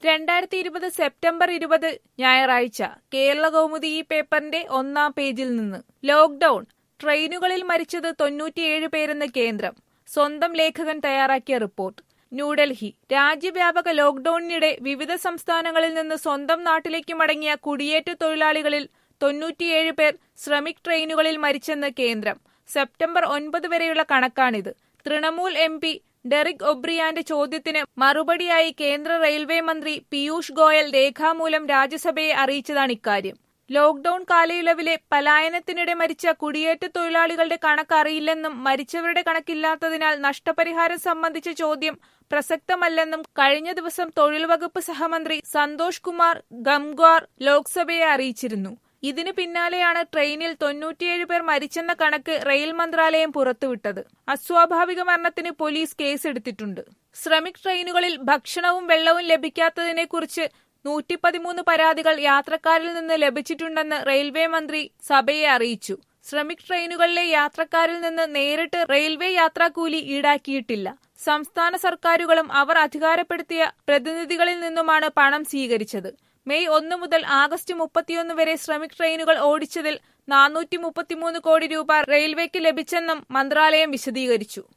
രണ്ടായിരത്തി ഇരുപത് സെപ്റ്റംബർ ഇരുപത് ഞായറാഴ്ച കേരള കൗമുദി ഈ പേപ്പറിന്റെ ഒന്നാം പേജിൽ നിന്ന് ലോക്ഡൌൺ ട്രെയിനുകളിൽ മരിച്ചത് തൊണ്ണൂറ്റിയേഴ് പേരെന്ന് കേന്ദ്രം സ്വന്തം ലേഖകൻ തയ്യാറാക്കിയ റിപ്പോർട്ട് ന്യൂഡൽഹി രാജ്യവ്യാപക ലോക്ഡൌണിനിടെ വിവിധ സംസ്ഥാനങ്ങളിൽ നിന്ന് സ്വന്തം നാട്ടിലേക്ക് മടങ്ങിയ കുടിയേറ്റ തൊഴിലാളികളിൽ തൊണ്ണൂറ്റിയേഴ് പേർ ശ്രമിക് ട്രെയിനുകളിൽ മരിച്ചെന്ന് കേന്ദ്രം സെപ്റ്റംബർ ഒൻപത് വരെയുള്ള കണക്കാണിത് തൃണമൂൽ എം പി ഡെറിക് ഒബ്രിയാന്റെ ചോദ്യത്തിന് മറുപടിയായി കേന്ദ്ര റെയിൽവേ മന്ത്രി പീയൂഷ് ഗോയൽ രേഖാമൂലം രാജ്യസഭയെ അറിയിച്ചതാണ് ഇക്കാര്യം ലോക്ഡൌൺ കാലയളവിലെ പലായനത്തിനിടെ മരിച്ച കുടിയേറ്റ തൊഴിലാളികളുടെ കണക്ക് അറിയില്ലെന്നും മരിച്ചവരുടെ കണക്കില്ലാത്തതിനാൽ നഷ്ടപരിഹാരം സംബന്ധിച്ച ചോദ്യം പ്രസക്തമല്ലെന്നും കഴിഞ്ഞ ദിവസം തൊഴിൽ വകുപ്പ് സഹമന്ത്രി സന്തോഷ് കുമാർ ഗംഗ്വാർ ലോക്സഭയെ അറിയിച്ചിരുന്നു ഇതിനു പിന്നാലെയാണ് ട്രെയിനിൽ തൊണ്ണൂറ്റിയേഴ് പേർ മരിച്ചെന്ന കണക്ക് റെയിൽ മന്ത്രാലയം പുറത്തുവിട്ടത് അസ്വാഭാവിക മരണത്തിന് പോലീസ് കേസെടുത്തിട്ടുണ്ട് ശ്രമിക് ട്രെയിനുകളിൽ ഭക്ഷണവും വെള്ളവും ലഭിക്കാത്തതിനെക്കുറിച്ച് നൂറ്റി പതിമൂന്ന് പരാതികൾ യാത്രക്കാരിൽ നിന്ന് ലഭിച്ചിട്ടുണ്ടെന്ന് റെയിൽവേ മന്ത്രി സഭയെ അറിയിച്ചു ശ്രമിക് ട്രെയിനുകളിലെ യാത്രക്കാരിൽ നിന്ന് നേരിട്ട് റെയിൽവേ യാത്രാക്കൂലി ഈടാക്കിയിട്ടില്ല സംസ്ഥാന സർക്കാരുകളും അവർ അധികാരപ്പെടുത്തിയ പ്രതിനിധികളിൽ നിന്നുമാണ് പണം സ്വീകരിച്ചത് മെയ് ഒന്ന് മുതൽ ആഗസ്റ്റ് മുപ്പത്തിയൊന്ന് വരെ ശ്രമിക് ട്രെയിനുകൾ ഓടിച്ചതിൽ നാനൂറ്റി മുപ്പത്തിമൂന്ന് കോടി രൂപ റെയിൽവേക്ക് ലഭിച്ചെന്നും മന്ത്രാലയം വിശദീകരിച്ചു